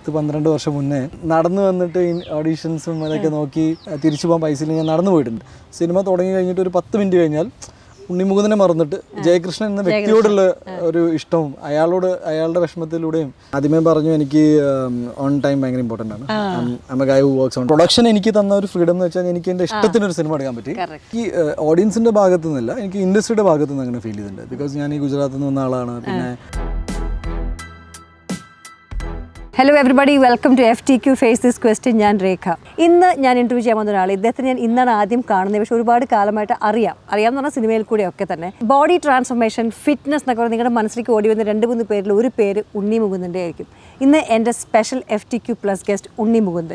പത്ത് പന്ത്രണ്ട് വർഷം മുന്നേ നടന്നു വന്നിട്ട് ഓഡീഷൻസും അതൊക്കെ നോക്കി അഹ് തിരിച്ചു പോകാൻ പൈസ ഇല്ലെങ്കിൽ ഞാൻ നടന്നു പോയിട്ടുണ്ട് സിനിമ തുടങ്ങി കഴിഞ്ഞിട്ട് ഒരു പത്ത് മിനിറ്റ് കഴിഞ്ഞാൽ ഉണ്ണിമുകുന്ദനെ മറന്നിട്ട് ജയകൃഷ്ണൻ എന്ന വ്യക്തിയോടുള്ള ഒരു ഇഷ്ടവും അയാളോട് അയാളുടെ വിഷമത്തിലൂടെയും ആദ്യമേ പറഞ്ഞു എനിക്ക് ഓൺ ടൈം ഭയങ്കര ഇമ്പോർട്ടൻ്റ് ആണ് അമ്മ ഗായ വർക്ക്സ് ഓൺ പ്രൊഡക്ഷൻ എനിക്ക് തന്ന ഒരു ഫ്രീഡം എന്ന് വെച്ചാൽ എനിക്ക് എൻ്റെ ഇഷ്ടത്തിന് ഒരു സിനിമ എടുക്കാൻ പറ്റി ഈ ഓഡിയൻസിന്റെ ഭാഗത്തു നിന്നല്ല എനിക്ക് ഇൻഡസ്ട്രിയുടെ ഭാഗത്തു നിന്ന് അങ്ങനെ ഫീൽ ചെയ്തിട്ടുണ്ട് ബിക്കോസ് ഞാൻ ഈ ഗുജറാത്തിൽ നിന്ന് വന്ന ആളാണ് പിന്നെ hello everybody welcome to F T Q face this question ഞാൻ രേഖ ഇന്ന് ഞാൻ ഇൻ്റർവ്യൂ ചെയ്യാൻ വന്ന ഒരാൾ ഇദ്ദേഹത്തെ ഞാൻ ഇന്നാണ് ആദ്യം കാണുന്നത് പക്ഷേ ഒരുപാട് കാലമായിട്ട് അറിയാം അറിയാമെന്ന് പറഞ്ഞാൽ സിനിമയിൽ കൂടെ ഒക്കെ തന്നെ ബോഡി ട്രാൻസ്ഫോർമേഷൻ ഫിറ്റ്നസ് എന്നൊക്കെ പറഞ്ഞാൽ നിങ്ങളുടെ മനസ്സിലേക്ക് ഓടി വന്ന രണ്ട് മൂന്ന് പേരിൽ ഒരു പേര് ഉണ്ണി മുകുന്ദൻ്റെ ആയിരിക്കും ഇന്ന് എൻ്റെ special F T Q plus guest Unni Mukundan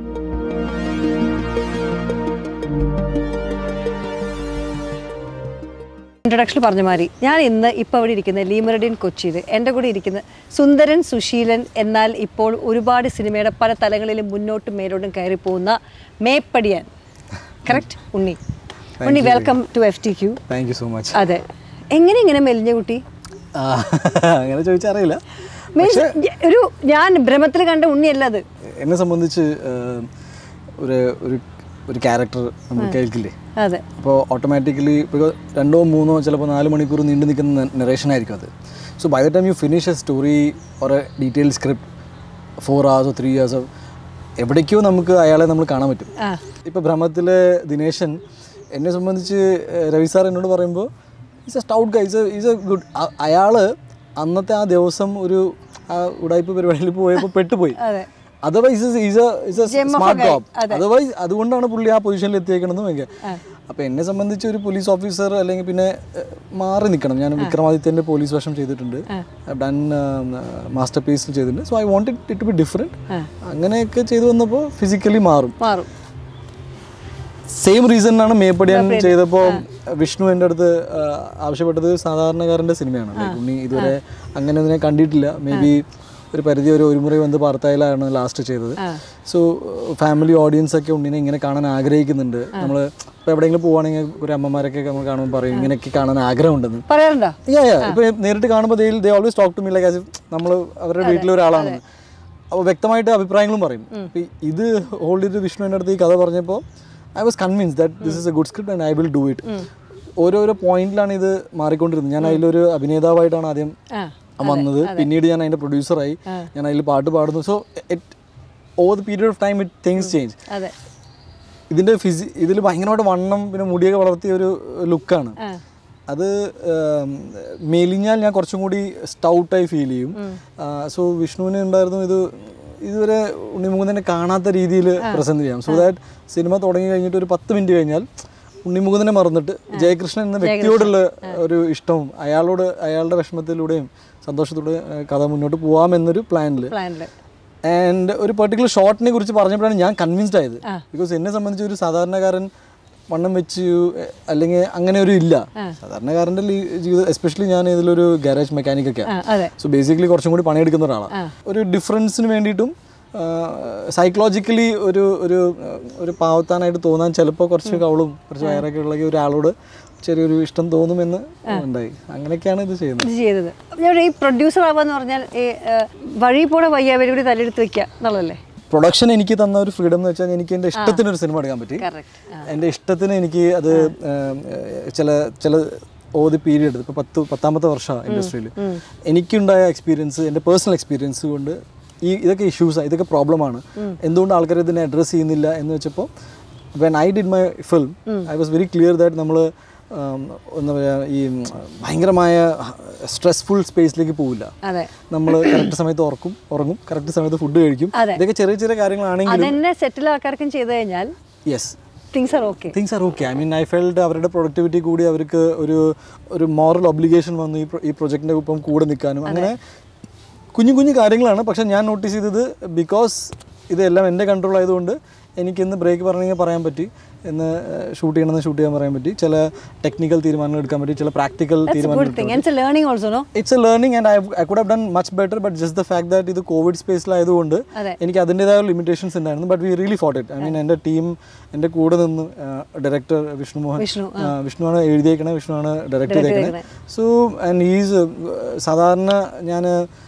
introduction പറഞ്ഞ മാതിരി ഞാൻ ഇന്ന് ഇപ്പോൾ അവിടെ ഇരിക്കുന്ന ലീമറഡിൻ കൊച്ചിയിൽ എൻ്റെ കൂടെ ഇരിക്കുന്ന സുന്ദരൻ സുശീലൻ എന്നാൽ ഇപ്പോൾ ഒരുപാട് സിനിമയുടെ പല തലങ്ങളിലും മുന്നോട്ടും മേലോട്ടും കയറി പോകുന്ന Meppadiyan correct Unni Unni welcome to F T Q thank you so much അതെ എങ്ങനെ ഇങ്ങനെ മെലിഞ്ഞ കുട്ടി അങ്ങനെ ചോദിച്ചാൽ അറിയില്ല മീൻസ് ഒരു ഞാൻ ഭ്രമത്തിൽ കണ്ട ഉണ്ണിയല്ല അത് എന്നെ സംബന്ധിച്ച് ആഹ്, ഒരു ഒരു ഒരു ക്യാരക്ടർ നമ്മൾ കേൾക്കില്ലേ അതെ അപ്പോൾ ഓട്ടോമാറ്റിക്കലി ഇപ്പോൾ രണ്ടോ മൂന്നോ ചിലപ്പോൾ നാല് മണിക്കൂർ നീണ്ടു നിൽക്കുന്ന നറേഷൻ ആയിരിക്കും അത് so by the time you finish a story or a detail script four ഹവേഴ്സോ ത്രീ ഹവേഴ്സോ എവിടേക്കോ നമുക്ക് അയാളെ നമ്മൾ കാണാൻ പറ്റും ആ ഇപ്പോൾ ഭ്രമത്തിലെ ദിനേശൻ എന്നെ സംബന്ധിച്ച് ഏഹ്, രവി സാർ എന്നോട് പറയുമ്പോൾ is a stout guy is a is a good അയാൾ അന്നത്തെ ആ ദിവസം ഒരു ആ ഉടായ്പ പരിപാടിയിൽ പോയപ്പോൾ പെട്ടുപോയി അതെ otherwise is a Gem of a smart guy. Job otherwise അതുകൊണ്ടാണ് പുള്ളി ആ പൊസിഷനിൽ എത്തിയേക്കണമെന്ന് ഭയങ്കര അപ്പോൾ എന്നെ സംബന്ധിച്ച് ഒരു പോലീസ് ഓഫീസർ അല്ലെങ്കിൽ പിന്നെ ഏഹ്, മാറി നിൽക്കണം ഞാൻ വിക്രമാദിത്യൻ്റെ പോലീസ് വേഷം ചെയ്തിട്ടുണ്ട് ഡൺ മാസ്റ്റർ പീസിൽ ചെയ്തിട്ടുണ്ട് so I want it to be different അങ്ങനെയൊക്കെ ചെയ്തു വന്നപ്പോൾ ഫിസിക്കലി മാറും മാറും സെയിം റീസണിനാണ് മേപ്പടിയാൻ ചെയ്തപ്പോൾ വിഷ്ണു എൻ്റെ അടുത്ത് ആ, ആവശ്യപ്പെട്ടത് സാധാരണക്കാരൻ്റെ സിനിമയാണ് Like ഉണ്ണി ഇതുവരെ അങ്ങനെ ഒന്നിനെ കണ്ടിട്ടില്ല മേ ബി ഒരു പരിധി ഒരു ഒരു മുറി വന്ന് പാർത്തായിലാണ് ലാസ്റ്റ് ചെയ്തത് സോ ഫാമിലി ഓഡിയൻസ് ഒക്കെ ഉണ്ണിനെ ഇങ്ങനെ കാണാൻ ആഗ്രഹിക്കുന്നുണ്ട് നമ്മൾ ഇപ്പോൾ എവിടെയെങ്കിലും പോവുകയാണെങ്കിൽ ഒരു അമ്മമാരൊക്കെ നമ്മൾ കാണുമ്പോൾ പറയും ഇങ്ങനെയൊക്കെ കാണാൻ ആഗ്രഹമുണ്ടെന്ന് പറയാറുണ്ടോ യാ യാ ഇപ്പോൾ നേരിട്ട് കാണുമ്പോൾ they they always talk to me like as നമ്മൾ അവരുടെ വീട്ടിലെ ഒരാളാണെന്ന് അപ്പോൾ വ്യക്തമായിട്ട് അഭിപ്രായങ്ങളും പറയും ഇപ്പൊ ഇത് ഹോൾഡ് ചെയ്ത് വിഷ്ണു എൻ്റെ അടുത്ത് ഈ കഥ പറഞ്ഞപ്പോൾ I was convince that this is a good script and I will do it ഓരോരോ പോയിന്റിലാണ് ഇത് മാറിക്കൊണ്ടിരുന്നത് ഞാൻ അതിലൊരു അഭിനേതാവായിട്ടാണ് ആദ്യം ആ വന്നത് പിന്നീട് ഞാൻ അതിൻ്റെ പ്രൊഡ്യൂസറായി ഞാൻ അതിൽ പാട്ട് പാടുന്നു so it over the period of time it things change അതെ ഇതിൻ്റെ ഫിസി ഇതിൽ ഭയങ്കരമായിട്ട് വണ്ണം പിന്നെ മുടിയൊക്കെ വളർത്തിയ ഒരു ലുക്കാണ് ആ അത് ഉം, മെലിഞ്ഞാൽ ഞാൻ കുറച്ചും കൂടി സ്റ്റൗട്ടായി ഫീൽ ചെയ്യും സോ വിഷ്ണുവിന് ഉണ്ടായിരുന്നു ഇത് ഇതുവരെ ഉണ്ണിമുകുന്ദനെ കാണാത്ത രീതിയിൽ പ്രസന്റ് ചെയ്യാം സോ ദാറ്റ് സിനിമ തുടങ്ങി കഴിഞ്ഞിട്ട് ഒരു പത്ത് മിനിറ്റ് കഴിഞ്ഞാൽ ഉണ്ണിമുകുന്ദനെ മറന്നിട്ട് ജയകൃഷ്ണൻ എന്ന വ്യക്തിയോടുള്ള ഒരു ഇഷ്ടവും അയാളോട് അയാളുടെ വിഷമത്തിലൂടെയും സന്തോഷത്തിലൂടെ കഥ മുന്നോട്ട് പോകാമെന്നൊരു പ്ലാനിൽ പ്ലാനിൽ ആൻഡ് ഒരു പെർട്ടിക്കുലർ ഷോട്ടിനെ കുറിച്ച് പറഞ്ഞപ്പോഴാണ് ഞാൻ കൺവിൻസ്ഡ് ആയത് ബിക്കോസ് എന്നെ സംബന്ധിച്ച് ഒരു സാധാരണക്കാരൻ വണ്ണം വെച്ച് എ, അല്ലെങ്കിൽ അങ്ങനെ ഒരു ഇല്ല സാധാരണക്കാരൻ്റെ ലീ- ജീവിതം എസ്പെഷ്യലി ഞാൻ ഇതിലൊരു ഗാരേജ് മെക്കാനിക് ഒക്കെ ആ അതെ സോ ബേസിക്കലി കുറച്ചും കൂടി പണിയെടുക്കുന്ന ഒരാളാണ് ഒരു ഡിഫറൻസിന് വേണ്ടിയിട്ടും സൈക്കോളജിക്കലി ഒരു ഒരു ആ, ഒരു പാവത്താനായിട്ട് തോന്നാൻ ചിലപ്പോൾ കുറച്ച് കവളും കുറച്ച് വയറൊക്കെ ഉള്ള ഒരാളോട് ചെറിയൊരു ഇഷ്ടം തോന്നുമെന്ന് ഉണ്ടായി അങ്ങനെയൊക്കെയാണ് ഇത് ചെയ്യുന്നത് ഇത് ചെയ്തത് ഞാൻ ഈ പ്രൊഡ്യൂസർ ആവാന്ന് പറഞ്ഞാൽ ഈ ആ, വഴി പോണ വയ്യാവരി കൂടി തലെടുത്ത് വെക്കുക എന്നുള്ളതല്ലേ പ്രൊഡക്ഷൻ എനിക്ക് തന്ന ഒരു ഫ്രീഡം എന്ന് വെച്ചാൽ എനിക്ക് എൻ്റെ ഇഷ്ടത്തിന് ഒരു സിനിമ എടുക്കാൻ പറ്റി കറക്റ്റ് എൻ്റെ ഇഷ്ടത്തിന് എനിക്ക് അത് ഏം, ഏഹ്, ചില ചില ഓതി പീരീഡ് ഇപ്പോൾ പത്ത് പത്താമത്തെ വർഷമാണ് ഇൻഡസ്ട്രിയിൽ എനിക്കുണ്ടായ എക്സ്പീരിയൻസ് എൻ്റെ പേഴ്സണൽ എക്സ്പീരിയൻസ് കൊണ്ട് ഈ ഇതൊക്കെ ഇഷ്യൂസാണ് ഇതൊക്കെ പ്രോബ്ലമാണ് എന്തുകൊണ്ട് ആൾക്കാർ ഇതിനെ അഡ്രസ്സ് ചെയ്യുന്നില്ല എന്ന് വെച്ചപ്പോൾ when I did my film I was very clear that നമ്മൾ എന്താ പറയുക ഈ ഉം, ഭയങ്കരമായ സ്ട്രെസ്ഫുൾ സ്പേസിലേക്ക് പോവില്ല അതെ നമ്മൾ കറക്റ്റ് സമയത്ത് ഉറക്കും ഉറങ്ങും കറക്റ്റ് സമയത്ത് ഫുഡ് കഴിക്കും അതെ. ഇതൊക്കെ ചെറിയ ചെറിയ കാര്യങ്ങളാണെങ്കിലും അതെന്നെ സെറ്റിൽ ആൾക്കാർക്കും ചെയ്തു കഴിഞ്ഞാൽ yes things are okay things are okay I mean I felt അവരുടെ പ്രൊഡക്ടിവിറ്റി കൂടി അവർക്ക് ഒരു ഒരു മോറൽ ഒബ്ലിഗേഷൻ വന്നു ഈ pro- ഈ പ്രൊജക്റ്റിൻ്റെ ഒപ്പം കൂടെ നിൽക്കാനും അങ്ങനെ കുഞ്ഞു കുഞ്ഞു കാര്യങ്ങളാണ് പക്ഷെ ഞാൻ നോട്ടീസ് ചെയ്തത് ബിക്കോസ് ഇതെല്ലാം എൻ്റെ കൺട്രോൾ ആയതുകൊണ്ട് എനിക്കിന്ന് ബ്രേക്ക് പറഞ്ഞെങ്കിൽ പറയാൻ പറ്റി ഇന്ന് ഷൂട്ട് ചെയ്യണമെന്ന് ഷൂട്ട് ചെയ്യാൻ പറയാൻ പറ്റി ചില ടെക്നിക്കൽ തീരുമാനങ്ങൾ എടുക്കാൻ പറ്റി ചില പ്രാക്ടിക്കൽ തീരുമാനങ്ങൾ good thing it's learning also no it's a learning and I I could have done much better but just the fact that ഇത് കോവിഡ് സ്പേസിലായതുകൊണ്ട് അതെ. എനിക്ക് അതിൻ്റെതായ ലിമിറ്റേഷൻസ് ഉണ്ടായിരുന്നു but we really fought it I mean എൻ്റെ team എൻ്റെ കൂടെ നിന്ന് ഡയറക്ടർ വിഷ്ണു മോഹൻ വിഷ്ണു, ആ, വിഷ്ണുവാണ് എഴുതിയേക്കണേ വിഷ്ണുവാണ് ഡയറക്റ്റ് ചെയ്തേക്കണേ സോ ആൻഡ് ഈസ് സാധാരണ ഞാൻ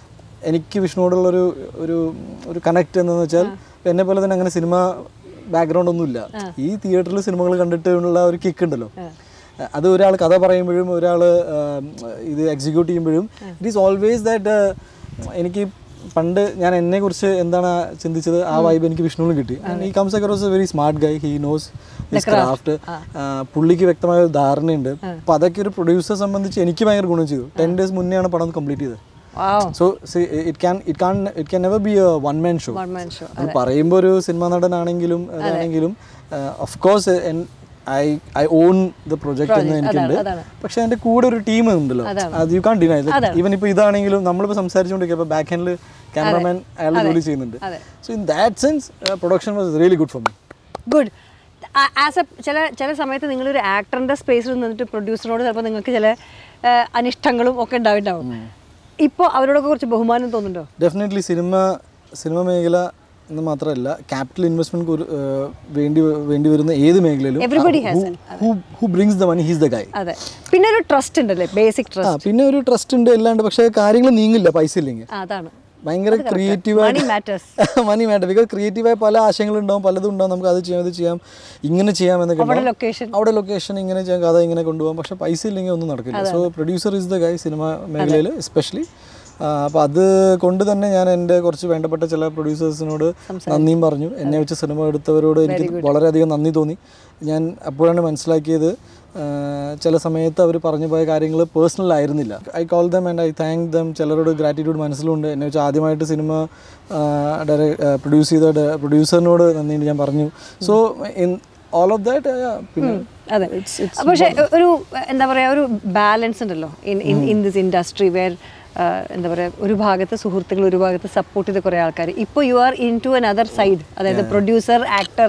എനിക്ക് വിഷ്ണുവോടുള്ളൊരു ഒരു ഒരു കണക്ട് എന്താണെന്ന് വെച്ചാൽ എന്നെ പോലെ തന്നെ അങ്ങനെ സിനിമ ബാക്ക്ഗ്രൗണ്ട് ഒന്നുമില്ല ഈ തിയേറ്ററിൽ സിനിമകൾ കണ്ടിട്ടുള്ള ഒരു കിക്ക് ഉണ്ടല്ലോ അത് ഒരാൾ കഥ പറയുമ്പോഴും ഒരാൾ ഇത് എക്സിക്യൂട്ട് ചെയ്യുമ്പോഴും ഇറ്റ് ഈസ് ഓൾവേസ് ദാറ്റ് എനിക്ക് പണ്ട് ഞാൻ എന്നെ കുറിച്ച് എന്താണ് ചിന്തിച്ചത് ആ വൈബ് എനിക്ക് വിഷ്ണുവിന് കിട്ടി ഈ comes across a very smart guy he knows his craft പുള്ളിക്ക് വ്യക്തമായ ഒരു ധാരണയുണ്ട് അപ്പോൾ അതൊക്കെ ഒരു പ്രൊഡ്യൂസറെ സംബന്ധിച്ച് എനിക്ക് ഭയങ്കര ഗുണം ചെയ്തു ടെൻ ഡേയ്സ് മുന്നെയാണ് പടം കംപ്ലീറ്റ് ചെയ്തത് wow so it can it can it can never be a one man show one man show നമ്മൾ പറയുമ്പോൾ ഒരു സിനിമാ നടനാണെങ്കിലും അതാണെങ്കിലും of course I I on the project എന്ന് എനിക്കുണ്ട് അതാണ്. പക്ഷെ അതിന്റെ കൂടെ ഒരു ടീം ഉണ്ടല്ലോ അത് യു കാൺ ഡിനൈ ഈവൻ ഇപ്പോൾ ഇതാണെങ്കിലും നമ്മളിപ്പോൾ സംസാരിച്ചുകൊണ്ടിരിക്കുക ബാക്ക് ഹാൻഡിൽ ക്യാമറമാൻ അയാൾ ജോലി ചെയ്യുന്നുണ്ട് അതെ. So in that sense production was really good for me good as a ചില ചില സമയത്ത് നിങ്ങളൊരു ആക്ടറിൻ്റെ സ്പേസിൽ നിന്നിട്ട് പ്രൊഡ്യൂസറിനോട് ചിലപ്പോൾ നിങ്ങൾക്ക് ചില ആ, അനിഷ്ടങ്ങളും ഒക്കെ ഉണ്ടാവിണ്ടാവും ഇപ്പോൾ അവരോടൊക്കെ കുറച്ച് ബഹുമാനം തോന്നുന്നുണ്ടോ ഡെഫിനറ്റ്ലി സിനിമ സിനിമ മേഖല എന്ന് മാത്രമല്ല ക്യാപിറ്റൽ ഇൻവെസ്റ്റ്മെന്റ് വേണ്ടി വേണ്ടി വരുന്ന ഏത് മേഖലയിലും Everybody has who brings the money he's the guy അതെ പിന്നെ ഒരു ട്രസ്റ്റ് ഉണ്ടല്ലേ ബേസിക് ആ ട്രസ്റ്റ് പിന്നെ ഒരു ട്രസ്റ്റ് ഉണ്ട് എല്ലാണ്ട് പക്ഷേ കാര്യങ്ങൾ നീങ്ങില്ല പൈസ ഇല്ലെങ്കിൽ അതാണ് ഭയങ്കര Money ക്രിയേറ്റീവായിട്ട് matters. മണി മാറ്റർ ബിക്കോസ് ക്രിയേറ്റീവായ പല ആശയങ്ങളുണ്ടാവും പലതും ഉണ്ടാവും നമുക്ക് അത് ചെയ്യാം ഇത് ചെയ്യാം ഇങ്ങനെ ചെയ്യാം എന്നൊക്കെ അവിടെ ഉണ്ടാവും. ലൊക്കേഷൻ അവിടെ ലൊക്കേഷൻ ഇങ്ങനെ ചെയ്യാം കഥ ഇങ്ങനെ കൊണ്ടുപോകാം പക്ഷേ പൈസ ഇല്ലെങ്കിൽ ഒന്നും നടക്കില്ല so producer is the guy cinema മേഖലയിൽ എസ്പെഷ്യലി അപ്പോൾ അത് കൊണ്ട് തന്നെ ഞാൻ എൻ്റെ കുറച്ച് വേണ്ടപ്പെട്ട ചില പ്രൊഡ്യൂസേഴ്സിനോട് നന്ദിയും പറഞ്ഞു എന്നെ വെച്ച് സിനിമ എടുത്തവരോട് എനിക്ക് വളരെയധികം നന്ദി തോന്നി ഞാൻ അപ്പോഴാണ് മനസ്സിലാക്കിയത് ആ, ചില സമയത്ത് അവർ പറഞ്ഞു പോയ കാര്യങ്ങൾ പേഴ്സണൽ ആയിരുന്നില്ല I call them and I thank them ചിലരോട് ഗ്രാറ്റിറ്റ്യൂഡ് മനസ്സിലുണ്ട് എന്നെ വെച്ച് ആദ്യമായിട്ട് സിനിമ പ്രൊഡ്യൂസ് ചെയ്ത പ്രൊഡ്യൂസറിനോട് നന്ദിയുണ്ട് ഞാൻ പറഞ്ഞു so in all of that പിന്നെ അതെ പക്ഷേ ഒരു എന്താ പറയുക ഒരു ബാലൻസ് ഉണ്ടല്ലോ in in in this industry where എന്താ പറയുക ഒരു ഭാഗത്ത് സുഹൃത്തുക്കൾ ഒരു ഭാഗത്ത് സപ്പോർട്ട് ചെയ്ത കുറേ ആൾക്കാർ ഇപ്പോൾ you are in to another side അതായത് പ്രൊഡ്യൂസർ ആക്ടർ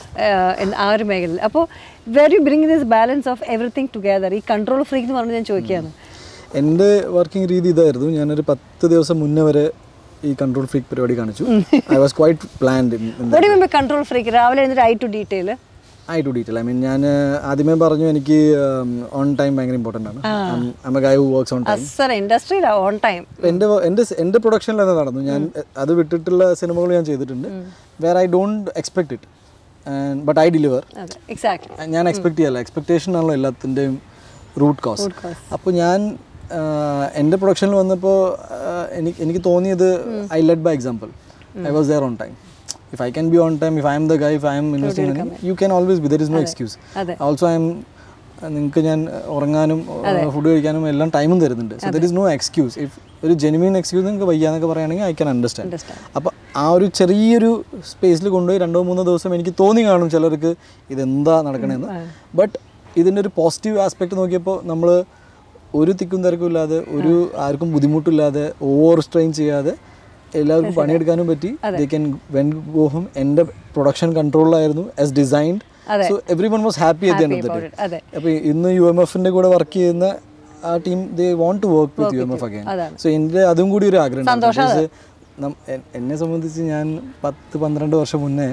ആ ഒരു മേഖലയിൽ അപ്പോൾ where you bring this balance of everything together ഈ കൺട്രോൾ ഫ്രീക്ക് എന്ന് പറഞ്ഞ് ഞാൻ ചോദിക്കുകയാണ് എൻ്റെ വർക്കിംഗ് രീതി ഇതായിരുന്നു ഞാനൊരു പത്ത് ദിവസം മുന്നേ വരെ ഈ കൺട്രോൾ ഫ്രീക്ക് പരിപാടി കാണിച്ചു I was quite planned what you control freak രാവിലെ എന്നിട്ട് I to detail I to detail I mean ഞാൻ ആദ്യമേ പറഞ്ഞു എനിക്ക് ഓൺ ടൈം ഭയങ്കര ഇമ്പോർട്ടൻ്റ് ആണ് I a guy who works on time other ഇൻഡസ്ട്രിയിലാണ് ഓൺ ടൈം എൻ്റെ എൻ്റെ എൻ്റെ പ്രൊഡക്ഷനിൽ തന്നെ നടന്നു ഞാൻ അത് വിട്ടിട്ടുള്ള സിനിമകൾ ഞാൻ ചെയ്തിട്ടുണ്ട് where I don't expect it but I deliver അതെ എക്സാക്ട്ലി ഞാൻ എക്സ്പെക്ട് ചെയ്യല്ല എക്സ്പെക്ടേഷൻ ആണല്ലോ എല്ലാത്തിൻ്റെയും റൂട്ട് കോസ് അപ്പോൾ ഞാൻ ആഹ്, എൻ്റെ പ്രൊഡക്ഷനിൽ വന്നപ്പോൾ ആഹ്, എനിക്ക് എനിക്ക് തോന്നിയത് I let by example I was there on time if I can be on time if I am the guy if I am investing you can always be there is no excuse അതെ. Also I am നിങ്ങൾക്ക് ഞാൻ ഉറങ്ങാനും food കഴിക്കാനും എല്ലാം ടൈമും തരുന്നുണ്ട് so there is no excuse if ഒരു genuine excuse നിങ്ങൾക്ക് വയ്യാന്നൊക്കെ പറയുകയാണെങ്കിൽ ഐ ക്യാൻ അണ്ടർസ്റ്റാൻഡ് Understand. അപ്പോൾ ആ ഒരു ചെറിയൊരു സ്പേസിൽ കൊണ്ടുപോയി രണ്ടോ മൂന്നോ ദിവസം എനിക്ക് തോന്നി കാണും ചിലർക്ക് ഇതെന്താ നടക്കണമെന്ന് ബട്ട് ഇതിൻ്റെ ഒരു പോസിറ്റീവ് ആസ്പെക്ട് നോക്കിയപ്പോൾ നമ്മൾ ഒരു തിക്കും തിരക്കും ഇല്ലാതെ ഒരു ആർക്കും ബുദ്ധിമുട്ടില്ലാതെ ഓവർ സ്ട്രെയിൻ ചെയ്യാതെ എല്ലാവർക്കും പണിയെടുക്കാനും പറ്റി they can when go home എൻ്റെ പ്രൊഡക്ഷൻ കൺട്രോളിലായിരുന്നു as designed so everyone was happy at end of the day അതെ അപ്പോൾ ഇന്ന് യു എം എഫിൻ്റെ കൂടെ വർക്ക് ചെയ്യുന്ന ആ team they want to work with you M F again അതാണ്. സോ എൻ്റെ അതും കൂടി ഒരു ആഗ്രഹം ഉണ്ടായിരുന്നു. Because നം- എ- എന്നെ സംബന്ധിച്ച് ഞാൻ പത്ത് പന്ത്രണ്ട് വർഷം മുന്നേ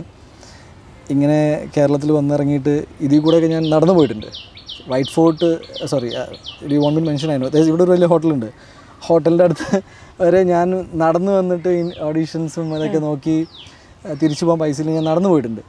ഇങ്ങനെ കേരളത്തിൽ വന്നിറങ്ങിയിട്ട് ഇതിൽ കൂടെയൊക്കെ ഞാൻ നടന്നു പോയിട്ടുണ്ട് white fort sorry the want mention ആയിരുന്നു അതായത് ഇവിടെ ഒരു വലിയ ഹോട്ടലുണ്ട് ഹോട്ടലിൻ്റെ അടുത്ത് വരെ ഞാൻ നടന്നു വന്നിട്ട് ഓഡീഷൻസും അതൊക്കെ നോക്കി ആ, തിരിച്ചു പോകാൻ പൈസ ഇല്ലെങ്കിൽ ഞാൻ നടന്നു പോയിട്ടുണ്ട്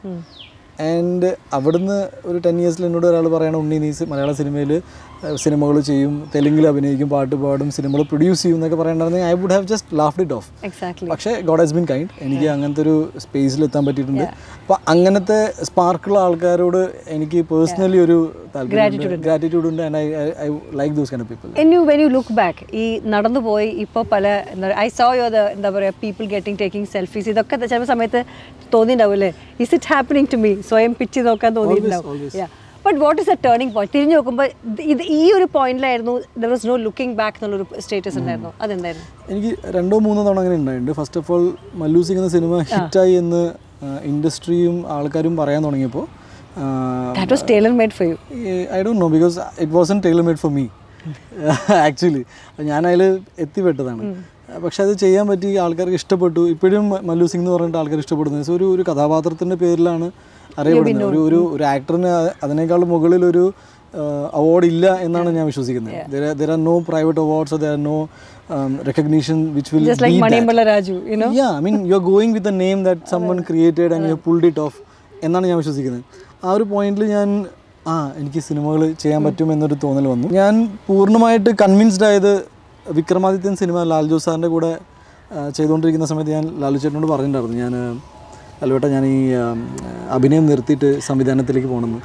ആൻഡ് അവിടുന്ന് ഒരു ടെൻ ഇയേഴ്സിൽ എന്നോട് ഒരാൾ പറയണം ഉണ്ണി നീ സി- മലയാള സിനിമയിൽ സിനിമകൾ ചെയ്യും തെലുങ്കിൽ അഭിനയിക്കും പാട്ട് പാടും സിനിമകൾ പ്രൊഡ്യൂസ് ചെയ്യും എന്നൊക്കെ പറയണ്ടായിരുന്നെങ്കിൽ I would have just laughed it off exactly പക്ഷേ ഗോഡ് ഹാസ് ബീൻ കൈൻഡ് എനിക്ക് അങ്ങനത്തെ ഒരു സ്പേസിൽ എത്താൻ പറ്റിയിട്ടുണ്ട് അപ്പോൾ അങ്ങനത്തെ സ്പാർക്കുള്ള ആൾക്കാരോട് എനിക്ക് പേഴ്സണലി ഒരു ഗ്രാറ്റിറ്റ്യൂഡ് ഉണ്ട് and I I like those kind of people when you when you look back ഈ നടന്നു പോയി ഇപ്പോൾ പല എന്താ ഐ സോ യോ ദ എന്താ പറയുക പീപ്പിൾ ഗെറ്റിംഗ് ടേക്കിംഗ് സെൽഫീസ് ഇതൊക്കെ ചില സമയത്ത് തോന്നിയിട്ടുണ്ടാവും അല്ലേ is it happening to me സ്വയം പിച്ച് നോക്കാൻ തോന്നിയിട്ടുണ്ടാവും but what is a turning point തിരിഞ്ഞു നോക്കുമ്പോൾ ഇത് ഈ ഒരു പോയിന്റിലായിരുന്നു there was no looking back എന്നുള്ളൊരു സ്റ്റേറ്റസ് ഉണ്ടായിരുന്നു അതെന്തായിരുന്നു എനിക്ക് രണ്ടോ മൂന്നോ തവണ അങ്ങനെ ഉണ്ടായിട്ടുണ്ട് first of all Mallu Singh എന്ന സിനിമ ഹിറ്റായി എന്ന് ഇൻഡസ്ട്രിയും ആൾക്കാരും പറയാൻ തുടങ്ങിയപ്പോൾ that was tailor made for you I don't know because it wasn't tailor made for me actually ഞാൻ അതിൽ എത്തിപ്പെട്ടതാണ് പക്ഷെ അത് ചെയ്യാൻ പറ്റി ആൾക്കാർക്ക് ഇഷ്ടപ്പെട്ടു ഇപ്പോഴും മല്ലു സിംഗ് എന്ന് പറഞ്ഞിട്ട് ആൾക്കാർ ഇഷ്ടപ്പെടുന്നത് സോ ഒരു ഒരു കഥാപാത്രത്തിൻ്റെ പേരിലാണ് അറിയപ്പെടുന്നത് ഒരു ഒരു ഒരു ആക്ടറിന് അതിനേക്കാൾ മുകളിൽ ഒരു അവാർഡ് ഇല്ല എന്നാണ് ഞാൻ വിശ്വസിക്കുന്നത് there are no private awards there are no recognition which will Just like beat that. Manimbala Raju, you know? Yeah, I mean, you're going with a name that someone created and you pulled it off എന്നാണ് ഞാൻ വിശ്വസിക്കുന്നത് ആ ഒരു പോയിന്റിൽ ഞാൻ ആ എനിക്ക് സിനിമകൾ ചെയ്യാൻ പറ്റും എന്നൊരു തോന്നൽ വന്നു ഞാൻ പൂർണ്ണമായിട്ട് കൺവിൻസ്ഡ് ആയത് വിക്രമാദിത്യൻ സിനിമ ലാൽ ജോസ് സാറിൻ്റെ കൂടെ ആ, ചെയ്തുകൊണ്ടിരിക്കുന്ന സമയത്ത് ഞാൻ ലാലു ചേട്ടനോട് പറഞ്ഞിട്ടുണ്ടായിരുന്നു ഞാൻ ലാലുവേട്ട ഞാൻ ഈ ആ, അഭിനയം നിർത്തിയിട്ട് സംവിധാനത്തിലേക്ക് പോകണമെന്ന്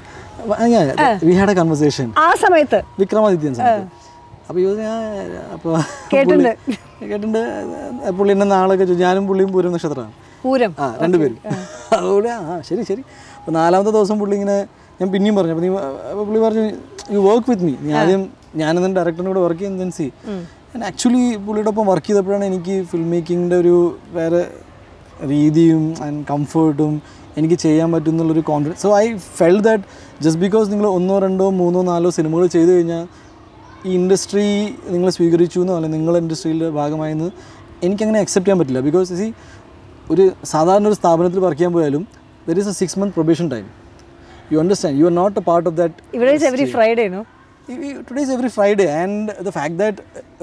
വി ഹാഡ് എ കൺവെർസേഷൻ ആ സമയത്ത് വിക്രമാദിത്യൻ സമയത്ത് അപ്പോൾ ഇത് ഞാൻ അപ്പോൾ കേട്ടിട്ടുണ്ട്. കേട്ടിട്ടുണ്ട് പുള്ളി എന്നെ നാളൊക്കെ ചോദിച്ചു ഞാനും പുള്ളിയും പൂരം നക്ഷത്രമാണ് പൂരം ആ രണ്ടുപേരും അതുപോലെ ആ ശരി ശരി അപ്പോൾ നാലാമത്തെ ദിവസം പുള്ളി ഇങ്ങനെ ഞാൻ പിന്നെയും പറഞ്ഞു അപ്പോൾ നീ അപ്പോൾ പുള്ളി പറഞ്ഞു യു വർക്ക് വിത്ത് മീ നീ ആദ്യം ഞാനെന്നും ഡയറക്ടറിൻ്റെ കൂടെ വർക്ക് ചെയ്യുന്ന സി ആക്ച്വലി പുള്ളിയുടെ ഒപ്പം വർക്ക് ചെയ്തപ്പോഴാണ് എനിക്ക് ഫിൽം മേക്കിങ്ങിൻ്റെ ഒരു വേറെ രീതിയും ആൻഡ് കംഫേർട്ടും എനിക്ക് ചെയ്യാൻ പറ്റും എന്നുള്ളൊരു confidence so I felt that just because നിങ്ങൾ ഒന്നോ രണ്ടോ മൂന്നോ നാലോ സിനിമകൾ ചെയ്തു കഴിഞ്ഞാൽ ഈ ഇൻഡസ്ട്രി നിങ്ങൾ സ്വീകരിച്ചു എന്നോ അല്ലെങ്കിൽ നിങ്ങൾ ഇൻഡസ്ട്രിയുടെ ഭാഗമായെന്ന് എനിക്കങ്ങനെ അക്സെപ്റ്റ് ചെയ്യാൻ പറ്റില്ല ബിക്കോസ് സി ഒരു സാധാരണ ഒരു സ്ഥാപനത്തിൽ വർക്ക് ചെയ്യാൻ പോയാലും there is a six month probation time you understand you are not a part of that ഇവിടെ every Friday no today is every Friday and the fact that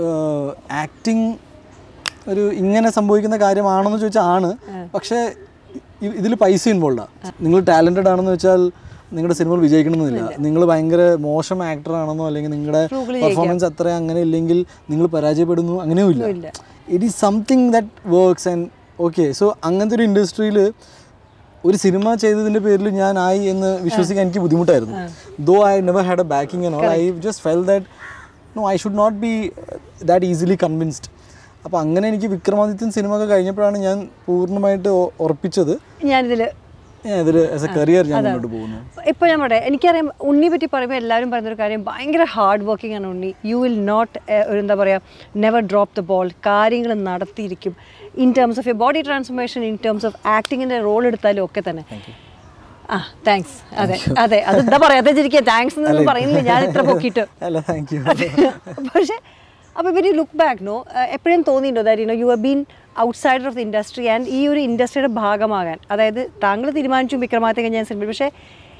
acting ഒരു ഇങ്ങനെ സംഭവിക്കുന്ന കാര്യമാണെന്ന് ചോദിച്ചാൽ ആണ് പക്ഷേ ഇതിൽ പൈസ ഇൻവോൾവാണ് നിങ്ങൾ ടാലൻറ്റഡ് ആണെന്ന് വെച്ചാൽ നിങ്ങളുടെ സിനിമകൾ വിജയിക്കണമെന്നില്ല നിങ്ങൾ ഭയങ്കര മോശം ആക്ടർ ആണെന്നോ അല്ലെങ്കിൽ നിങ്ങളുടെ പെർഫോമൻസ് അത്ര അങ്ങനെ ഇല്ലെങ്കിൽ നിങ്ങൾ പരാജയപ്പെടുന്നു അങ്ങനെയും ഇല്ല it is something that works and okay so അങ്ങനത്തെ ഒരു ഇൻഡസ്ട്രിയിൽ ഒരു സിനിമ ചെയ്തതിൻ്റെ പേരിൽ ഞാൻ ആയി എന്ന് വിശ്വസിക്കാൻ എനിക്ക് ബുദ്ധിമുട്ടായിരുന്നു though I never had a backing and all I just felt that no I should not be that easily convinced അപ്പോൾ അങ്ങനെ എനിക്ക് വിക്രമാദിത്യൻ സിനിമ ഒക്കെ കഴിഞ്ഞപ്പോഴാണ് ഞാൻ പൂർണ്ണമായിട്ട് ഉ- ഉറപ്പിച്ചത് ഞാനിതിൽ ഞാൻ ഇതിൽ ആസ് എ കരിയർ ഞാൻ മുന്നോട്ട് പോകുന്നു ഇപ്പോൾ ഞാൻ പറയട്ടെ എനിക്കറിയാം ഉണ്ണിയെ പറ്റി പറയുമ്പോൾ എല്ലാവരും പറയുന്നൊരു കാര്യം ഭയങ്കര ഹാർഡ് വർക്കിംഗ് ആണ് ഉണ്ണി യു വിൽ നോട്ട് ഒരു എന്താ പറയുക നെവർ ഡ്രോപ്പ് ദ ബോൾ കാര്യങ്ങൾ നടത്തിയിരിക്കും in terms of a body transformation in terms of ആക്ടിങ്ങിൻ്റെ റോൾ എടുത്താലും ഒക്കെ തന്നെ ആ താങ്ക്സ് അതെ അതെ അത് എന്താ പറയാതെ ചിരിക്കുക താങ്ക്സ് എന്നൊന്നും പറയുന്നില്ല ഞാൻ ഇത്ര പൊക്കിയിട്ട് അല്ല താങ്ക് യു പക്ഷേ അപ്പോൾ ഇവർ ലുക്ക് ബാക്ക് നോ എപ്പോഴും തോന്നിയിട്ടുണ്ടോ that you you have been outsider of the industry and ഈ ഒരു ഇൻഡസ്ട്രിയുടെ ഭാഗമാകാൻ അതായത് താങ്കൾ തീരുമാനിച്ചു വിക്രമാദിത്യ ഞാൻ സിനിമ പക്ഷേ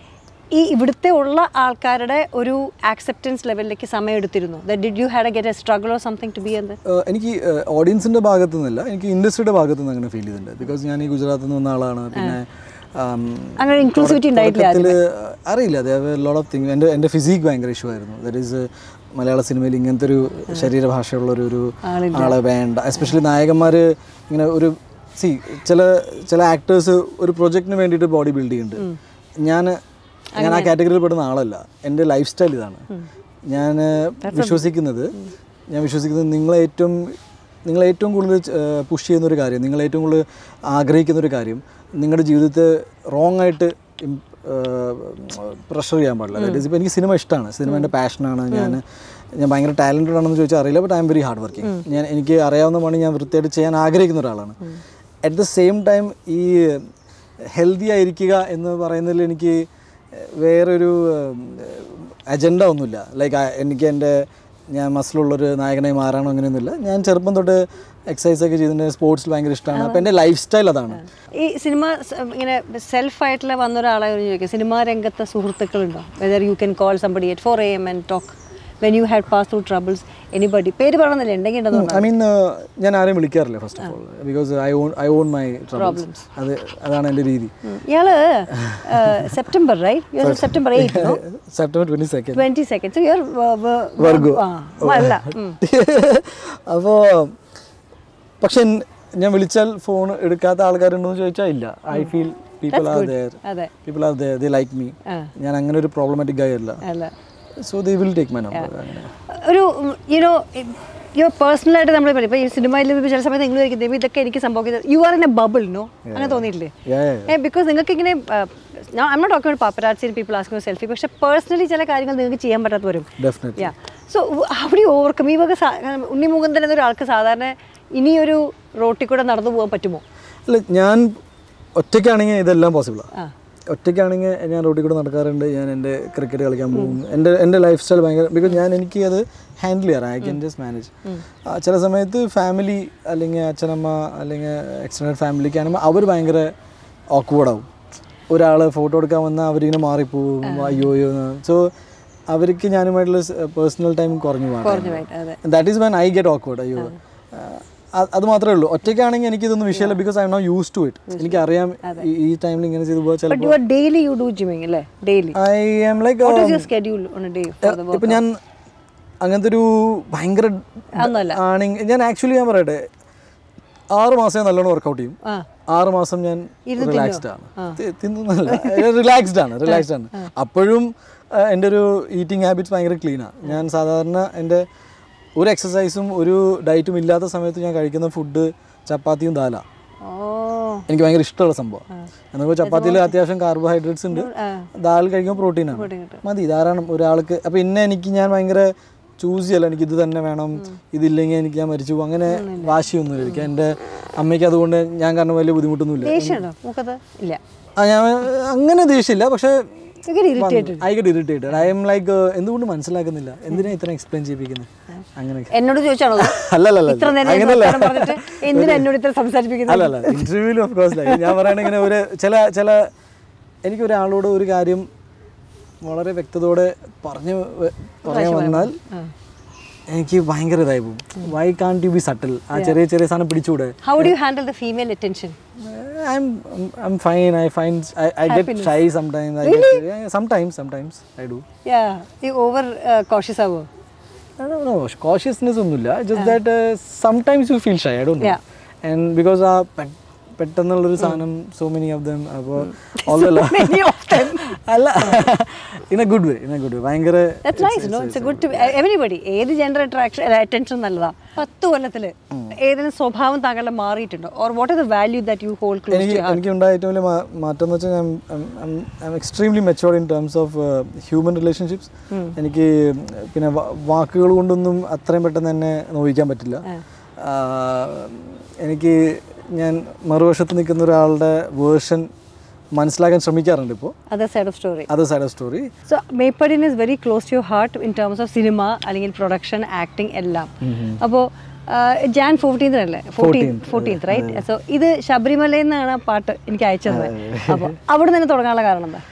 ഈ ഇവിടുത്തെ ഉള്ള ആൾക്കാരുടെ ഒരു ആക്സെപ്റ്റൻസ് ലെവലിലേക്ക് സമയം എടുത്തിരുന്നു did you had a get a struggle or something to be എന്ത് ഏഹ് എനിക്ക് ഓഡിയൻസിൻ്റെ ഭാഗത്തു നിന്നല്ല എനിക്ക് ഇൻഡസ്ട്രിയുടെ ഭാഗത്തു നിന്ന് അങ്ങനെ ഫീൽ ചെയ്തിട്ടുണ്ട് ബിക്കോസ് ഞാൻ ഈ ഗുജറാത്തിൽ നിന്ന് വന്ന ആളാണ് പിന്നെ ആം, അങ്ങനെ inclusivity ഉണ്ടായിട്ടില്ല തുടക്കത്തില് അറിയില്ല അതേ ലോട്ട് ഓഫ് തിങ് എൻ്റെ എൻ്റെ ഫിസിക് ഭയങ്കര ഇഷ്യൂ ആയിരുന്നു ദറ്റ് ഈസ് മലയാള സിനിമയിൽ ഇങ്ങനത്തെ ഒരു ശരീരഭാഷയുള്ള ഒരു ഒരു ആളെ വേണ്ട എസ്പെഷ്യലി നായകന്മാർ ഇങ്ങനെ ഒരു സി ചില ചില ആക്ടേഴ്സ് ഒരു പ്രൊജക്റ്റിന് വേണ്ടിയിട്ട് ബോഡി ബിൽഡ് ചെയ്യുന്നുണ്ട് ഞാൻ ഞാൻ ആ കാറ്റഗറിയിൽ പെടുന്ന ആളല്ല എൻ്റെ ലൈഫ് സ്റ്റൈൽ ഇതാണ് ഞാൻ വിശ്വസിക്കുന്നത് ഞാൻ വിശ്വസിക്കുന്നത് നിങ്ങളെ ഏറ്റവും നിങ്ങൾ ഏറ്റവും കൂടുതൽ പുഷ് ചെയ്യുന്ന ഒരു കാര്യം നിങ്ങൾ ഏറ്റവും കൂടുതൽ ആഗ്രഹിക്കുന്ന ഒരു കാര്യം നിങ്ങളുടെ ജീവിതത്തെ റോങ് ആയിട്ട് പ്രഷർ ചെയ്യാൻ പാടില്ല അതായത് ഇപ്പോൾ എനിക്ക് സിനിമ ഇഷ്ടമാണ് സിനിമ എൻ്റെ പാഷനാണ് ഞാൻ ഞാൻ ഭയങ്കര ടാലൻറ്റഡ് ആണെന്ന് ചോദിച്ചാൽ അറിയില്ല but I am very hard working ഞാൻ എനിക്ക് അറിയാവുന്ന പണി ഞാൻ വൃത്തിയായിട്ട് ചെയ്യാൻ ആഗ്രഹിക്കുന്ന ഒരാളാണ് അറ്റ് ദ സെയിം ടൈം ഈ ഹെൽത്തി ആയിരിക്കുക എന്ന് പറയുന്നതിൽ എനിക്ക് വേറൊരു അജണ്ട ഒന്നുമില്ല ലൈക്ക് എനിക്ക് എൻ്റെ ഞാൻ മസിലുള്ളൊരു നായകനായി മാറാനോ അങ്ങനെയൊന്നുമില്ല ഞാൻ ചെറുപ്പം തൊട്ട് എക്സസൈസ് ഒക്കെ ചെയ്തിട്ട് സ്പോർട്സിൽ ഭയങ്കര ഇഷ്ടമാണ് അപ്പോൾ എൻ്റെ ലൈഫ് സ്റ്റൈൽ അതാണ് ഈ സിനിമ സ് ഇങ്ങനെ സെൽഫായിട്ടുള്ള വന്ന ഒരാളെ ചോദിക്കുക സിനിമാ രംഗത്തെ സുഹൃത്തുക്കളുണ്ടോ whether you can call somebody at four A M and talk when you had pass through troubles anybody പേര് പറയണമെന്നില്ല ഉണ്ടെങ്കിൽ ഉണ്ടെന്ന് ഐ മീൻ ഞാൻ ആരെയും വിളിക്കാറില്ല first of all because I on I on my troubles അത് അതാണ് എൻ്റെ രീതി ഇയാള് September right September eight no September twenty second twenty second you Virgo. ആ അല്ല ഉം. അപ്പോൾ പക്ഷെ ഞാൻ വിളിച്ചാൽ ഫോൺ എടുക്കാത്ത ആൾക്കാരുണ്ടോ എന്ന് ചോദിച്ചാൽ ഇല്ല I feel people are there അതെ people are there they like me ആ. ഞാൻ അങ്ങനെ ഒരു പ്രോബ്ലമാറ്റിക് ഗായ് അല്ല അല്ല so they will take my number അങ്ങനെ ഒരു യുനോ യു പേഴ്സണലായിട്ട് നമ്മൾ പറയും ഇപ്പോൾ ഈ സിനിമയിൽ ചില സമയത്ത് നിങ്ങൾ വിചാരിക്കും "ദൈവമേ, ഇതൊക്കെ എനിക്ക് സംഭവിക്കുന്നത് you are in a bubble no അങ്ങനെ തോന്നിയിട്ടില്ലേ Yeah, yeah, ഏ ബിക്കോസ് നിങ്ങൾക്ക് ഇങ്ങനെ ഞാൻ അമ്മ talking paparazzi people asking selfie പക്ഷെ പേഴ്സണലി ചില കാര്യങ്ങൾ നിങ്ങൾക്ക് ചെയ്യാൻ പറ്റാത്ത വരും ഡെഫിനറ്റ്ലി യാ സോ അവിടെ ഓർക്കും ഈ വക സാ- ഉണ്ണി മുകുന്ദൻ എന്നൊരാൾക്ക് സാധാരണ ഇനിയൊരു റോട്ടിൽ കൂടെ നടന്നു പോകാൻ പറ്റുമോ അല്ല ഞാൻ ഒറ്റയ്ക്കാണെങ്കിൽ ഇതെല്ലാം പോസിബിളാണ് ആ ഒറ്റയ്ക്കാണെങ്കിൽ ഞാൻ റോഡിൽ കൂടെ നടക്കാറുണ്ട് ഞാൻ എൻ്റെ ക്രിക്കറ്റ് കളിക്കാൻ പോകും എൻ്റെ എൻ്റെ ലൈഫ് സ്റ്റൈൽ ഭയങ്കര ബിക്കോസ് ഞാൻ എനിക്ക് അത് ഹാൻഡിൽ ചെയ്യാറ് ഐ ക്യാൻ ജസ്റ്റ് മാനേജ് ചില സമയത്ത് ഫാമിലി അല്ലെങ്കിൽ അച്ഛനമ്മ അല്ലെങ്കിൽ എക്സ്റ്റൻഡ് ഫാമിലിക്ക് ആണെങ്കിൽ അവർ ഭയങ്കര ഓക്വേർഡാവും ഒരാൾ ഫോട്ടോ എടുക്കാൻ വന്നാൽ അവരിങ്ങനെ മാറിപ്പോവും അയ്യോ അയ്യോ സോ അവർക്ക് ഞാനുമായിട്ടുള്ള പേഴ്സണൽ ടൈം കുറഞ്ഞു കുറഞ്ഞു പോയിട്ട് അതെ that is when I get awkward അയ്യോ അത് മാത്രമേ ഉള്ളൂ ഒറ്റയ്ക്കാണെങ്കിൽ എനിക്ക് ഇതൊന്നും വിഷയമല്ല because I am not used to it എനിക്കറിയാം ഈ- ഈ ടൈമിൽ ഇങ്ങനെ ചെയ്തു പോകാൻ ബട്ട് ചിലപ്പോൾ you are daily you do gymming അല്ലേ daily I am like what is your schedule on a day for the ഇപ്പം ഞാൻ അങ്ങനത്തെ ഒരു ഭയങ്കര അതൊന്നുമല്ല ആണെങ്കിൽ ഞാൻ ആക്ച്വലി ഞാൻ പറയട്ടെ ആറ് മാസം നല്ലോണം വർക്കൗട്ട് ചെയ്യും ആ ആറ് മാസം ഞാൻ റിലാക്സ്ഡ് ആണ് തി- തിന്നുന്നല്ല റിലാക്സ്ഡ് ആണ് റിലാക്സ്ഡ് ആണ് അപ്പോഴും ആ, എൻ്റെ ഒരു ഈറ്റിംഗ് ഹാബിറ്റ്സ് ഭയങ്കര ക്ലീനാണ് ഞാൻ സാധാരണ എൻ്റെ ഒരു എക്സസൈസും ഒരു ഡയറ്റും ഇല്ലാത്ത സമയത്ത് ഞാൻ കഴിക്കുന്ന ഫുഡ് ചപ്പാത്തിയും ദാല ഓ എനിക്ക് ഭയങ്കര ഇഷ്ടമുള്ള സംഭവം എന്നാൽ ചപ്പാത്തിയിൽ അത്യാവശ്യം കാർബോഹൈഡ്രേറ്റ്സ് ഉണ്ട് ദാൽ കഴിക്കുമ്പോൾ പ്രോട്ടീനാണ് മതി ധാരാളം ഒരാൾക്ക് അപ്പോൾ ഇന്നെ എനിക്ക് ഞാൻ ഭയങ്കര ചൂസ് ചെയ്യല്ല എനിക്ക് ഇത് തന്നെ വേണം ഇതില്ലെങ്കിൽ എനിക്ക് ഞാൻ മരിച്ചു പോകും അങ്ങനെ വാശിയൊന്നുമില്ല എനിക്ക് എൻ്റെ അമ്മയ്ക്ക് അതുകൊണ്ട് ഞാൻ കാരണം വലിയ ബുദ്ധിമുട്ടൊന്നുമില്ല ദേഷ്യമുണ്ടോ മുഖത്ത് ഇല്ല ആ ഞാൻ അങ്ങനെ ദേഷ്യമില്ല പക്ഷേ You get irritated. I get irritated I am like എന്തുകൊണ്ട് മനസ്സിലാക്കുന്നില്ല എന്തിനാ ഇത്ര എക്സ്പ്ലെയിൻ ചെയ്യിപ്പിക്കുന്നത് അങ്ങനെയൊക്കെ എന്നോട് ചോദിച്ചാണോ ഇത്? അല്ലല്ല ഇത്ര നേരം ഞാൻ വർത്താനം പറഞ്ഞിട്ട് എന്തിനാ എന്നോട് ഇത്ര സംസാരിപ്പിക്കുന്നത് അല്ല അല്ല ഇന്റർവ്യൂവിൽ ഓഫ് കോഴ്സ് ഞാൻ പറയുകയാണെങ്കിൽ ഇങ്ങനെ ഒരു ചില ചില എനിക്ക് ഒരാളോട് ഒരു കാര്യം വളരെ വ്യക്തതയോടെ പറഞ്ഞു വ- പറയാൻ വന്നാൽ എനിക്ക് ഭയങ്കര ഇതായി പോകും why can you be subtle ആ ചെറിയ ചെറിയ സാധനം പിടിച്ചുകൂടെ how do you handle the female attention I'm I'm fine. I find I, I get shy sometimes. I get, yeah, sometimes sometimes I do. Yeah ഈ ഓവർ കോഷ്യസ് ആവോ I don't know. Cautiousness ഒന്നുമില്ല. Just that uh, sometimes you feel shy. I don't know. Yeah. And because ആ പെ- പെട്ടെന്നുള്ളൊരു സാധനം so many of them അപ്പോൾ all Many of them. അല്ല in a good way in a good way ഭയങ്കര that's nice no it's a good to everybody ഏത് gender attraction attention നല്ലതാ പത്ത് കൊല്ലത്തിൽ ഏതെങ്കിലും സ്വഭാവം താങ്കളുടെ മാറിയിട്ടുണ്ടോ or what is the value that you hold close എനിക്ക് എനിക്ക് ഉണ്ടായ ഏറ്റവും വലിയ മാ- മാറ്റം എന്ന് വെച്ചാൽ ഞാൻ I am extremely matured in terms of human relationships എനിക്ക് പിന്നെ വാ- വാക്കുകൾ കൊണ്ടൊന്നും അത്രയും പെട്ടെന്ന് തന്നെ നോവിക്കാൻ പറ്റില്ല ആ, എനിക്ക് ഞാൻ മറുവശത്ത് നിൽക്കുന്ന ഒരാളുടെ വേർഷൻ മനസ്സിലാക്കാൻ ശ്രമിക്കാറുണ്ട് ഇപ്പോൾ അതർ സൈഡ് ഓഫ് സ്റ്റോറി അത് side of story so Meppadiyan is very close to your heart in terms of cinema അല്ലെങ്കിൽ പ്രൊഡക്ഷൻ ആക്ടിങ് എല്ലാം അപ്പോൾ ജാൻ ഫോർട്ടീൻത്തിനല്ലേ ഫോർട്ടീൻ ഫോർട്ടീൻത്ത് റൈറ്റ് സോ ഇത് ശബരിമലയിൽ നിന്നാണ് ആ പാട്ട് എനിക്ക് അയച്ചത് അപ്പോൾ അവിടെ തന്നെ തുടങ്ങാനുള്ള കാരണം എന്താ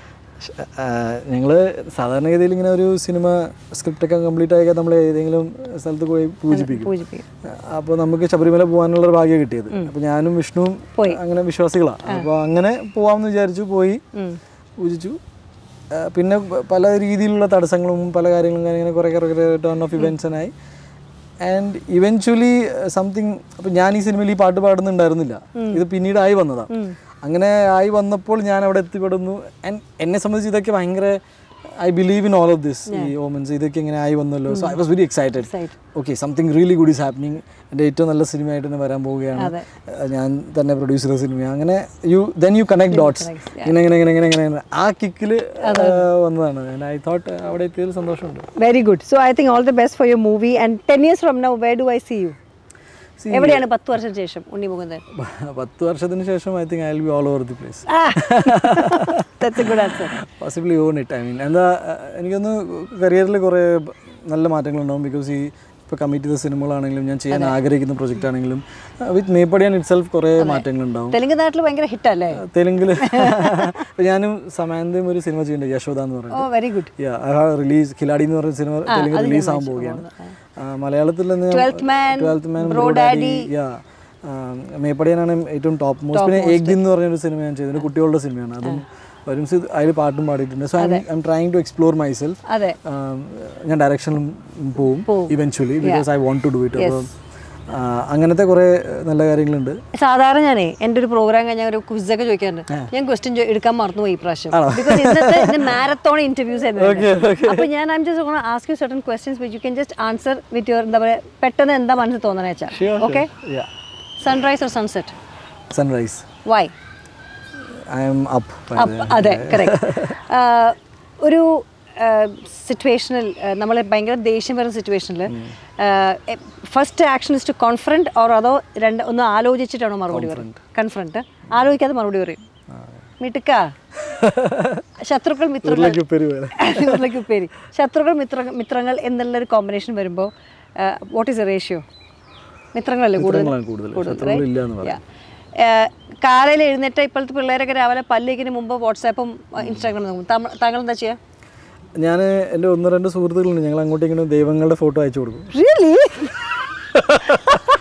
ഞങ്ങൾ സാധാരണഗതിയിൽ ഇങ്ങനെ ഒരു സിനിമ സ്ക്രിപ്റ്റൊക്കെ കംപ്ലീറ്റ് ആയിക്കാൻ നമ്മൾ ഏതെങ്കിലും സ്ഥലത്ത് പോയി പൂജിപ്പിക്കും പൂജിപ്പിക്കും അപ്പോൾ നമുക്ക് ശബരിമല പോകാനുള്ള ഒരു ഭാഗ്യം കിട്ടിയത് അപ്പോൾ ഞാനും വിഷ്ണുവും പോയി. അങ്ങനെ വിശ്വാസികളാണ് അപ്പോൾ അങ്ങനെ പോവാമെന്ന് വിചാരിച്ചു പോയി ഉം. പൂജിച്ചു ആ, പിന്നെ പ- പല രീതിയിലുള്ള തടസ്സങ്ങളും പല കാര്യങ്ങളും ഇങ്ങനെ കുറേ കുറേ ടേൺ ഓഫ് ഇവൻസിനായി ആൻഡ് ഇവൻച്വലി സംതിങ് അപ്പം ഞാൻ ഈ സിനിമയിൽ ഈ പാട്ട് പാടുന്നുണ്ടായിരുന്നില്ല ഇത് പിന്നീട് ആയി വന്നതാണ് അങ്ങനെ ആയി വന്നപ്പോൾ ഞാൻ അവിടെ എത്തിപ്പെടുന്നു ആൻഡ് എന്നെ സംബന്ധിച്ച് ഇതൊക്കെ ഭയങ്കര I believe in all of this ഈ ഓമൻസ് ഇതൊക്കെ ഇങ്ങനെ ആയി വന്നല്ലോ so I was very excited Excited. Okay something really good is happening എൻ്റെ ഏറ്റവും നല്ല സിനിമയായിട്ട് തന്നെ വരാൻ പോവുകയാണ് അതെ. ഏഹ് ഞാൻ തന്നെ പ്രൊഡ്യൂസർ സിനിമ അങ്ങനെ you then you connect dots ഇങ്ങനെ ഇങ്ങനെ ഇങ്ങനെ ഇങ്ങനെ ഇങ്ങനെ ആ കിക്കിൽ വന്നതാണ് ഐ തോട്ട് അവിടെ എത്തിയതിൽ സന്തോഷമുണ്ട് very good so I think all the best for your movie and ten years from now where do I see you എവിടെയാണ് പത്ത് വർഷം ശേഷം ഉണ്ണി മുകുന്ദൻ പത്ത് വർഷത്തിന് ശേഷം I think I will be all over the place that's a good answer possibly on it I mean എന്താ ഏഹ് എനിക്കൊന്ന് കരിയറിൽ കുറേ നല്ല മാറ്റങ്ങളുണ്ടാവും ബിക്കോസ് ഈ ഇപ്പോൾ കമ്മിറ്റ് ചെയ്ത സിനിമകളാണെങ്കിലും ഞാൻ ചെയ്യാൻ ആഗ്രഹിക്കുന്ന പ്രൊജക്റ്റ് ആണെങ്കിലും വിത്ത് മേപ്പടിയാൻ ഇറ്റ് സെൽഫ് കുറേ മാറ്റങ്ങളുണ്ടാവും തെലുങ്ക് നാട്ടിൽ ഭയങ്കര ഹിറ്റല്ലേ തെലുങ്കിൽ ഇപ്പം ഞാനും സമാന്തയും ഒരു സിനിമ ചെയ്യുന്നുണ്ട് യശോദ എന്ന് പറയുന്നത് oh very good release Khiladi എന്ന് പറഞ്ഞ സിനിമ തെലുങ്ക് റിലീസ് ആകാൻ പോവുകയാണ് ആ, മലയാളത്തിൽ നിന്ന് Twelfth Man, twelfth man Bro Daddy. മേപ്പടിയാനാണ് ഏറ്റവും ടോപ്പ് മോസ്റ്റ് പിന്നെ ഏക് ദിൻ എന്ന് പറഞ്ഞൊരു സിനിമ ഞാൻ ചെയ്തത് കുട്ടികളുടെ സിനിമയാണ് അതും വരും അതിൽ പാട്ടും പാടിയിട്ടുണ്ട് so I am trying to explore myself അതെ ഞാൻ ഡയറക്ഷനിലും പോവും eventually because I want to do it അപ്പോൾ അങ്ങനത്തെ കുറേ നല്ല കാര്യങ്ങളുണ്ട് സാധാരണ ഞാനേ എൻ്റെ ഒരു പ്രോഗ്രാം കഴിഞ്ഞാൽ ഒരു ക്വിസൊക്കെ ചോദിക്കാറുണ്ട് ഞാൻ ക്വസ്റ്റ്യൻ എടുക്കാൻ മറന്നുപോയി ഈ പ്രാവശ്യം ബിക്കോസ് ഇന്നത്തെ മാരത്തോൺ ഇന്റർവ്യൂസ് ആയിരുന്നു അപ്പൊ ഞാൻ I'm just ask you certain questions which you can just answer with your എന്താ പറയുക പെട്ടെന്ന് എന്താ മനസ്സിൽ തോന്നണ വെച്ചാൽ okay sunrise or sunset sunrise why I am up അതെ കറക്റ്റ് ഒരു സിറ്റുവേഷനിൽ നമ്മൾ ഭയങ്കര ദേഷ്യം വരുന്ന സിറ്റുവേഷനിൽ first action is to confront or അതോ രണ്ട് ഒന്ന് ആലോചിച്ചിട്ടാണോ മറുപടി പറയും കൺഫറൻറ്റ് ആലോചിക്കാതെ മറുപടി പറയും മിടുക്ക ശത്രുക്കൾ മിത്രങ്ങൾ ഉപ്പേരി പോലെ. ഉരുളയ്ക്ക് ഉപ്പേരി ശത്രുക്കൾ മിത്ര മിത്രങ്ങൾ എന്നുള്ളൊരു കോമ്പിനേഷൻ വരുമ്പോൾ വാട്ട് ഈസ് എ റേഷ്യോ മിത്രങ്ങളല്ലേ കൂടുതൽ മിത്രങ്ങളാണ് കൂടുതൽ. ശത്രുക്കളില്ല എന്ന് പറയാം. കാലയിൽ എഴുന്നേറ്റ ഇപ്പോഴത്തെ പിള്ളേരൊക്കെ രാവിലെ പല്ലേക്കിന് മുമ്പ് വാട്സാപ്പും ഇൻസ്റ്റാഗ്രാമും നോക്കും താങ്കൾ- താങ്കൾ എന്താ ചെയ്യുക ഞാൻ എൻ്റെ ഒന്ന് രണ്ട് സുഹൃത്തുക്കളുണ്ട് ഞങ്ങൾ അങ്ങോട്ടും ഇങ്ങോട്ടും ദൈവങ്ങളുടെ ഫോട്ടോ അയച്ചു കൊടുക്കും really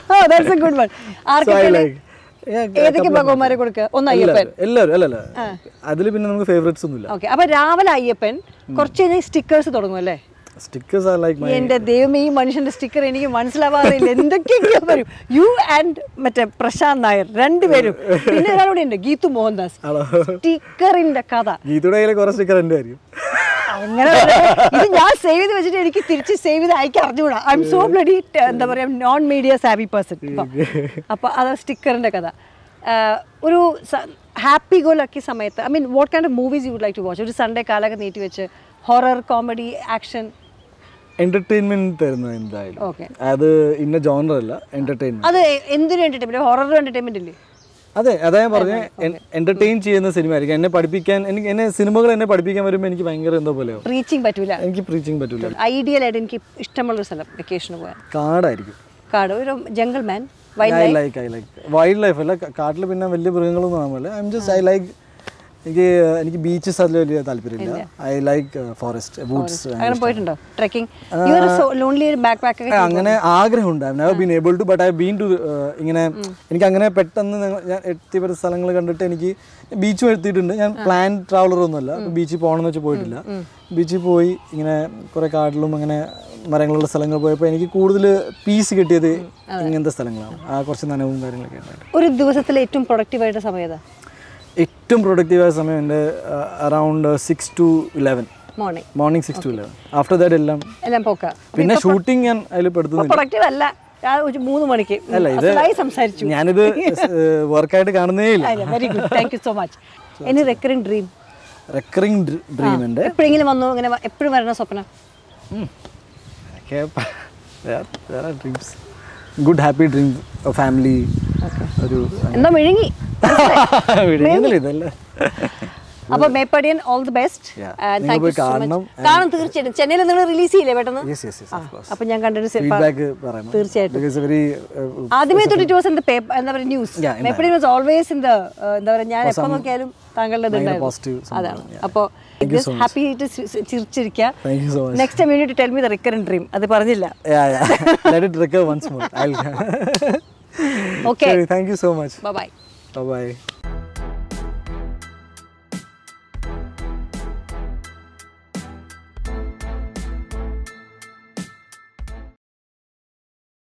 that's a good one So I ആർക്കൊക്കെ like- Yeah, ഏതൊക്കെ ഭഗവന്മാരെ കൊടുക്കുക ഒന്ന് അയ്യപ്പൻ എല്ലാവരും എല്ലാവരും അല്ലല്ല അതിൽ പിന്നെ നമുക്ക് ഫേവറേറ്റ്സ് ഒന്നുമില്ല ഓക്കെ അപ്പൊ രാവിലെ അയ്യപ്പൻ കുറച്ച് കഴിഞ്ഞാൽ സ്റ്റിക്കേഴ്സ് തുടങ്ങും അല്ലേ സ്റ്റിക്കേഴ്സ് ആർ ലൈക്ക് മൈ എന്റെ ദൈവമേ ഈ മനുഷ്യന്റെ സ്റ്റിക്കർ എനിക്ക് മനസ്സിലാവാറില്ല എന്തൊക്കെയൊക്കെയോ വരും യു ആൻഡ് മറ്റേ പ്രശാന്ത് നായർ രണ്ടുപേരും പിന്നെ ഒരാളൂടെ ഉണ്ട് ഗീതു മോഹൻദാസ് ആണോ? സ്റ്റിക്കറിന്റെ കഥ ഗീതയുടെ കയ്യിൽ കുറെ സ്റ്റിക്കർ എൻ്റെ ആയിരിക്കും അങ്ങനെ വരട്ടെ. ഇത് ഞാൻ സേവ് ചെയ്ത് വെച്ചിട്ട് എനിക്ക് തിരിച്ച് സേവ് ചെയ്ത് അയക്കാൻ അറിഞ്ഞുകൂടാ ഐ എം സോ ബ്ലഡി എന്താ പറയാ നോൺ മീഡിയ സാവി പേഴ്സൺ അപ്പൊ അത് സ്റ്റിക്കറിന്റെ കഥ ആഹ് ഒരു ഹാപ്പി ഗോ ലക്കി സമയത്ത് I mean what kind of movies you would like to watch ഒരു സൺഡേ കാലൊക്കെ നീട്ടി വെച്ച് ഹൊറർ കോമഡി ആക്ഷൻ എന്റർടൈൻമെന്റ് തരുന്നത് എന്തായാലും ഓക്കെ അത് ഇന്ന ജോണർ അല്ല എന്റർടൈൻമെന്റ് അത് എന്തിനും എന്റർടൈൻമെന്റ് ഹൊറർ എന്റർടൈൻമെന്റ് ഇല്ലേ അതെ അതാ ഞാൻ പറഞ്ഞ എന്റർടൈൻ ചെയ്യുന്ന സിനിമ ആയിരിക്കും എന്നെ പഠിപ്പിക്കാൻ എനിക്ക് എന്നെ സിനിമകൾ എന്നെ പഠിപ്പിക്കാൻ വരുമ്പോൾ എനിക്ക് ഭയങ്കര എന്തോ പോലെയോ റീച്ചിങ് പറ്റൂല എനിക്ക് പ്രീച്ചിങ് പറ്റൂല ഐഡിയൽ ആയിട്ട് എനിക്ക് ഇഷ്ടമുള്ള ഒരു സ്ഥലം വെക്കേഷന് പോയാൽ കാടായിരിക്കും കാട് ഒരു jungle man wild I like I like wildlife അല്ല കാട്ടിൽ പിന്നെ വലിയ മൃഗങ്ങളൊന്നും ആവുമല്ല I am just I like എനിക്ക് എനിക്ക് ബീച്ചസ് അതിൽ വലിയ താല്പര്യമില്ല ഐ ലൈക്ക് ഫോറസ്റ്റ് വൂഡ്സ് അങ്ങനെ പോയിട്ടുണ്ടോ trekking you are so lonely backpack അങ്ങനെ ആഗ്രഹമുണ്ട് I never been able to but I been to ഇങ്ങനെ എനിക്ക് അങ്ങനെ പെട്ടെന്ന് ഞങ്ങൾ- ഞാൻ എത്തിപ്പെട്ട സ്ഥലങ്ങൾ കണ്ടിട്ട് എനിക്ക് ബീച്ചും എത്തിയിട്ടുണ്ട് ഞാൻ പ്ലാൻ ട്രാവലർ ഒന്നുമല്ല ബീച്ചിൽ പോകണമെന്ന് വെച്ച് പോയിട്ടില്ല ബീച്ചിൽ പോയി ഇങ്ങനെ കുറേ കാട്ടിലും അങ്ങനെ മരങ്ങളുള്ള സ്ഥലങ്ങൾ പോയപ്പോൾ എനിക്ക് കൂടുതൽ പീസ് കിട്ടിയത് ഇങ്ങനത്തെ സ്ഥലങ്ങളാണ് ആ കുറച്ച് നനവും കാര്യങ്ങളൊക്കെ ഉണ്ടായിട്ട് ഒരു ദിവസത്തിലെ ഏറ്റവും പ്രൊഡക്റ്റീവായിട്ട് സമയം ഏതാ ഏറ്റവും പ്രൊഡക്റ്റീവായ സമയം എൻ്റെ around six to eleven morning morning six to eleven after that എല്ലാം എല്ലാം പോക്ക പിന്നെ ഷൂട്ടിംഗ് ഞാൻ അതിൽ പെടുത്തുന്നില്ല പ്രൊഡക്റ്റീവ് അല്ല ഞാൻ ഒരു മൂന്ന് മണിക്ക് അല്ല, ഇത് അസലായി സംസാരിച്ചു ഞാനിത് വർക്കായിട്ട് കാണുന്നേ ഇല്ല very good thank you so much any recurring dream recurring dream എൻ്റെ എപ്പോഴെങ്കിലും വന്നു ഇങ്ങനെ എപ്പോഴും വരണ സ്വപ്നം dreams good happy dream family ഒരു എന്താ മെഴുങ്ങി വിടുന്നില്ല ഇതല്ലേ അപ്പൊ Meppadiyan all the best Yeah. Thank നിങ്ങൾ യു പോയി സോ കാണണം. മച്ച് കാണും തീർച്ചയായിട്ടും ചെന്നൈയിൽ നിങ്ങൾ റിലീസ് ചെയ്യില്ലേ പെട്ടെന്ന് yes yes yes of course അപ്പൊ ഞാൻ കണ്ടിട്ട് സെ- ഫീഡ്ബാക്ക് പറയണം തീർച്ചയായിട്ടും. ബിക്കോസ് വെരി ആദ്യമേ തൊട്ട് it was in the paper എന്താ പറയുക news Yeah, Meppadi was always in the എന്താ പറയുക ഞാൻ എപ്പോൾ നോക്കിയാലും താങ്കളുടെ positive ഇതുണ്ടായിരുന്നു അതാണ് സംഭവം, yeah. അപ്പോൾ ഹാപ്പി ആയിട്ട് ചിരിച്ചിരിക്കുക thank you so much next time unit tell me the recurrent dream അത് പറഞ്ഞില്ല let it recover once more I okay thank you so much bye by